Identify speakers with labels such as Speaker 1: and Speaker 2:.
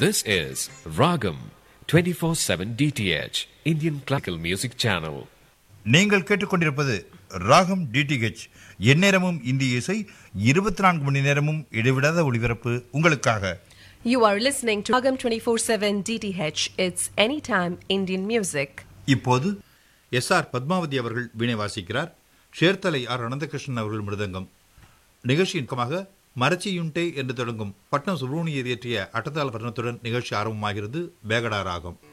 Speaker 1: This is Ragam 24/7 DTH Indian Classical Music Channel.
Speaker 2: நீங்கள் கேட்டுக்கொண்டிருப்பது ராகம் டிடிஹெச் எந்நேரமும் இந்திய இசை இருபத்தி நான்கு மணி நேரமும் இடைவிடாத ஒளிபரப்பு உங்களுக்காக
Speaker 3: You are listening to Agam 24/7 DTH. It's anytime Indian music.
Speaker 2: இப்போது
Speaker 4: எஸ் ஆர் பத்மாவதி அவர்கள் வீணை வாசிக்கிறார் ஷேர்தலை ஆர் அனந்தகிருஷ்ணன் அவர்கள் மிருதங்கம் நிகழ்ச்சியின் பக்கமாக மரச்சியுண்டே என்று தொடங்கும் பட்னம் சுப்ரமணியர் இயற்றிய அட்டத்தால் வர்ணத்துடன் நிகழ்ச்சி ஆரம்பமாகிறது பேகடா ராகம்